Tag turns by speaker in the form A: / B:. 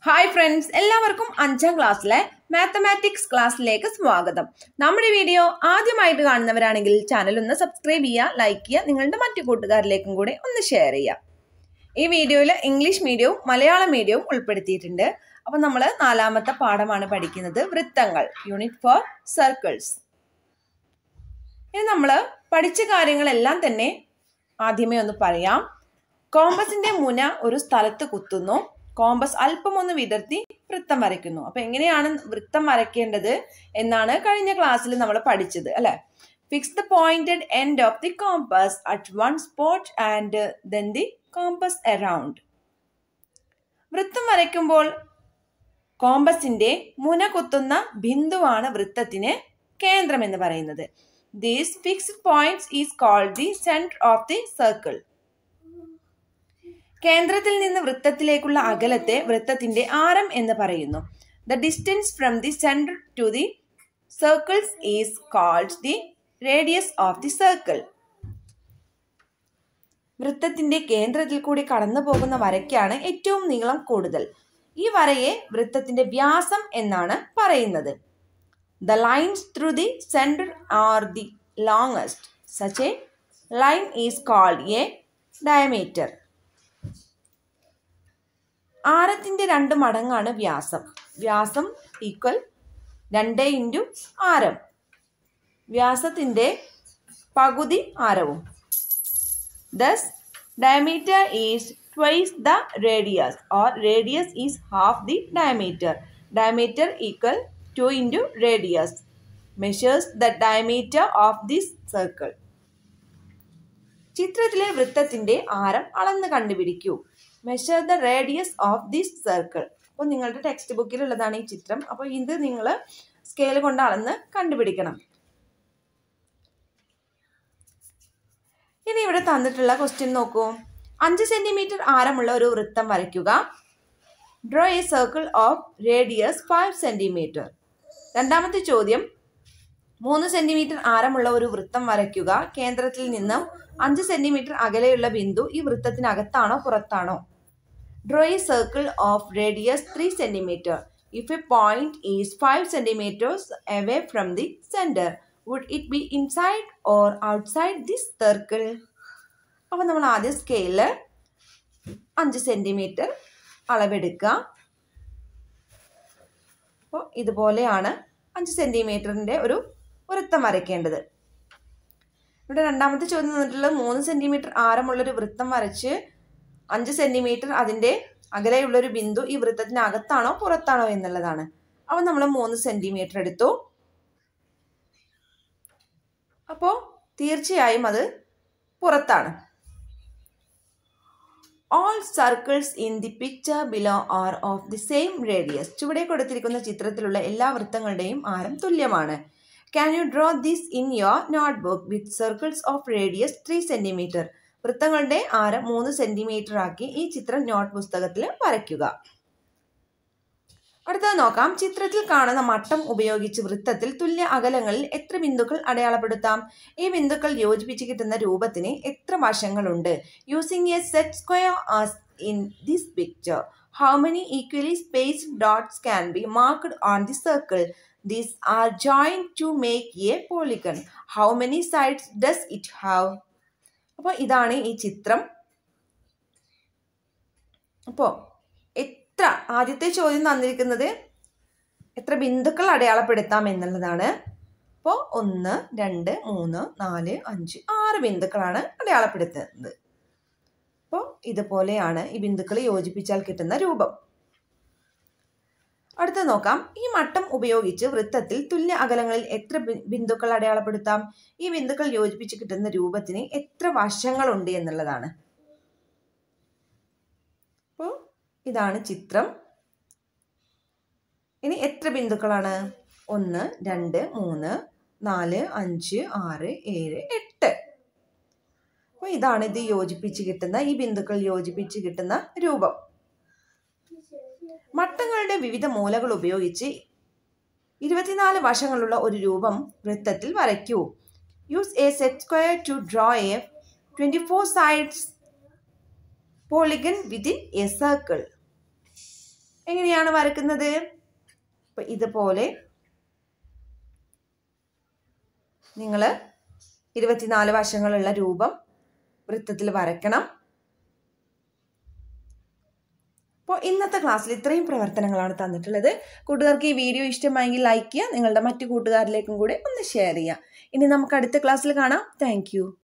A: hi friends എല്ലാവർക്കും അഞ്ചാം ക്ലാസ്സിലെ മാത്തമാറ്റിക്സ് ക്ലാസ്സിലേക്ക് സ്വാഗതം നമ്മുടെ വീഡിയോ ആദ്യമായിട്ട് കാണുന്നവരാണെങ്കിൽ ചാനൽ ഒന്ന് സബ്സ്ക്രൈബ് ചെയ്യുക ലൈക്ക് ചെയ്യുക നിങ്ങളുടെ മറ്റു കൂട്ടുകാരിലേക്കും കൂടെ ഒന്ന് ഷെയർ ചെയ്യുക ഈ വീഡിയോയിൽ ഇംഗ്ലീഷ് മീഡിയവും മലയാളം മീഡിയവും ഉൾപ്പെടുത്തിയിട്ടുണ്ട് അപ്പം നമ്മൾ നാലാമത്തെ പാഠമാണ് പഠിക്കുന്നത് വൃത്തങ്ങൾ യൂണിറ്റ് ഫോർ സർക്കിൾസ് ഇനി നമ്മൾ പഠിച്ച കാര്യങ്ങളെല്ലാം തന്നെ ആദ്യമേ ഒന്ന് പറയാം കോമ്പസിന്റെ മുന ഒരു സ്ഥലത്ത് കുത്തുന്നു കോമ്പസ് അല്പം ഒന്ന് വിടർത്തി വൃത്തം വരയ്ക്കുന്നു അപ്പൊ എങ്ങനെയാണ് വൃത്തം വരയ്ക്കേണ്ടത് എന്നാണ് കഴിഞ്ഞ ക്ലാസ്സിൽ നമ്മൾ പഠിച്ചത് അല്ലെ fix the pointed end of the compass at one spot and then the compass around വൃത്തം വരയ്ക്കുമ്പോൾ കോമ്പസിന്റെ മുന കുത്തുന്ന ബിന്ദുവാണ് വൃത്തത്തിന് കേന്ദ്രം എന്ന് പറയുന്നത് these fixed points is called the centre of the circle കേന്ദ്രത്തിൽ നിന്ന് വൃത്തത്തിലേക്കുള്ള അകലത്തെ വൃത്തത്തിന്റെ ആരം എന്ന് പറയുന്നു the distance from the centre to the circles is called the radius of the circle വൃത്തത്തിന്റെ കേന്ദ്രത്തിൽ കൂടി കടന്നു പോകുന്ന വരയ്ക്കാണ് ഏറ്റവും നീളം കൂടുതൽ ഈ വരയെ വൃത്തത്തിന്റെ വ്യാസം എന്നാണ് പറയുന്നത് the lines through the centre are the longest such a line is called a diameter ആരത്തിന്റെ രണ്ട് മടങ്ങാണ് വ്യാസം വ്യാസം ഈക്വൽ രണ്ട് ഇൻറ്റു ആരം വ്യാസത്തിന്റെ പകുതി ആരവും thus diameter is twice the radius or radius is half the diameter diameter equal to into radius measures the diameter of this circle ചിത്രത്തിലെ വൃത്തത്തിന്റെ ആരം അളന്ന് കണ്ടുപിടിക്കൂ measure the radius of this circle അപ്പോൾ നിങ്ങളുടെ ടെക്സ്റ്റ് ബുക്കിലുള്ളതാണ് ഈ ചിത്രം അപ്പോൾ ഇത് നിങ്ങൾ സ്കെയിൽ കൊണ്ട് അളന്ന് കണ്ടുപിടിക്കണം ഇനി ഇവിടെ തന്നിട്ടുള്ള ക്വസ്റ്റ്യൻ നോക്കൂ അഞ്ച് സെന്റിമീറ്റർ ആരമുള്ള ഒരു വൃത്തം വരയ്ക്കുക draw a circle of radius five centimetre രണ്ടാമത്തെ ചോദ്യം മൂന്ന് സെന്റിമീറ്റർ ആരമുള്ള ഒരു വൃത്തം വരയ്ക്കുക കേന്ദ്രത്തിൽ നിന്നും അഞ്ച് സെന്റിമീറ്റർ അകലെയുള്ള ബിന്ദു ഈ വൃത്തത്തിനകത്താണോ പുറത്താണോ draw a circle of radius three centimetre if a point is five centimetres away from the centre would it be inside or outside this circle അപ്പോൾ നമ്മൾ ആദ്യം സ്കെയില് അഞ്ച് സെന്റിമീറ്റർ അളവെടുക്കുക അപ്പോൾ ഇതുപോലെയാണ് അഞ്ച് സെന്റിമീറ്ററിൻ്റെ ഒരു വൃത്തം വരയ്ക്കേണ്ടത് ഇവിടെ രണ്ടാമത്തെ ചോദ്യം തന്നിട്ടുള്ളത് മൂന്ന് സെന്റിമീറ്റർ ആരമുള്ളൊരു വൃത്തം വരച്ച് അഞ്ച് സെന്റിമീറ്റർ അതിൻ്റെ അകലെയുള്ളൊരു ബിന്ദു ഈ വൃത്തത്തിനകത്താണോ പുറത്താണോ എന്നുള്ളതാണ് അപ്പോൾ നമ്മൾ മൂന്ന് സെന്റിമീറ്റർ എടുത്തു അപ്പോൾ തീർച്ചയായും അത് പുറത്താണ് all circles in the picture below are of the same radius ചുവടെ കൊടുത്തിരിക്കുന്ന ചിത്രത്തിലുള്ള എല്ലാ വൃത്തങ്ങളുടെയും ആരം തുല്യമാണ് can you draw this in your notebook with circles of radius three centimetre വൃത്തങ്ങളുടെ ആരം മൂന്ന് സെന്റിമീറ്റർ ആക്കി ഈ ചിത്രം നോട്ട് പുസ്തകത്തിൽ വരയ്ക്കുക അടുത്തത് നോക്കാം ചിത്രത്തിൽ കാണുന്ന മട്ടം ഉപയോഗിച്ച് വൃത്തത്തിൽ തുല്യ അകലങ്ങളിൽ എത്ര ബിന്ദുക്കൾ അടയാളപ്പെടുത്താം ഈ ബിന്ദുക്കൾ യോജിപ്പിച്ച് കിട്ടുന്ന രൂപത്തിന് എത്ര വശങ്ങളുണ്ട് using a set square as in this picture how many equally space dots can be marked on the circle these are join to make a polygon how many sides does it have അപ്പോൾ ഇതാണ് ഈ ചിത്രം അപ്പോൾ എത്ര ആദ്യത്തെ ചോദ്യം തന്നിരിക്കുന്നത് എത്ര ബിന്ദുക്കൾ അടയാളപ്പെടുത്താം എന്നുള്ളതാണ് അപ്പോൾ ഒന്ന് രണ്ട് മൂന്ന് നാല് അഞ്ച് ആറ് ബിന്ദുക്കളാണ് അടയാളപ്പെടുത്തുന്നത് അപ്പോൾ ഇതുപോലെയാണ് ഈ ബിന്ദുക്കൾ യോജിപ്പിച്ചാൽ കിട്ടുന്ന രൂപം അടുത്ത നോക്കാം ഈ മട്ടം ഉപയോഗിച്ച് വൃത്തത്തിൽ തുല്യ അകലങ്ങളിൽ എത്ര ബിന്ദുക്കൾ അടയാളപ്പെടുത്താം ഈ ബിന്ദുക്കൾ യോജിപ്പിച്ച് കിട്ടുന്ന രൂപത്തിന് എത്ര വശങ്ങളുണ്ട് എന്നുള്ളതാണ് അപ്പോൾ ഇതാണ് ചിത്രം ഇനി എത്ര ബിന്ദുക്കളാണ് ഒന്ന് രണ്ട് മൂന്ന് നാല് അഞ്ച് ആറ് ഏഴ് എട്ട് അപ്പോൾ ഇതാണ് ഇത് യോജിപ്പിച്ച് കിട്ടുന്ന ഈ ബിന്ദുക്കൾ യോജിപ്പിച്ച് കിട്ടുന്ന രൂപം മട്ടങ്ങളുടെ വിവിധ മൂലകൾ ഉപയോഗിച്ച് ഇരുപത്തിനാല് വശങ്ങളുള്ള ഒരു രൂപം വൃത്തത്തിൽ വരയ്ക്കൂ use a set square to draw a twenty four sides polygon within a circle എങ്ങനെയാണ് വരക്കുന്നത് അപ്പോൾ ഇതുപോലെ നിങ്ങൾ ഇരുപത്തിനാല് വശങ്ങളുള്ള രൂപം വൃത്തത്തിൽ വരയ്ക്കണം അപ്പോൾ ഇന്നത്തെ ക്ലാസ്സിൽ ഇത്രയും പ്രവർത്തനങ്ങളാണ് തന്നിട്ടുള്ളത് കൂട്ടുകാർക്ക് ഈ വീഡിയോ ഇഷ്ടമായെങ്കിൽ ലൈക്ക് ചെയ്യുക നിങ്ങളുടെ മറ്റു കൂട്ടുകാരിലേക്കും കൂടെ ഒന്ന് ഷെയർ ചെയ്യുക ഇനി നമുക്ക് അടുത്ത ക്ലാസ്സിൽ കാണാം താങ്ക്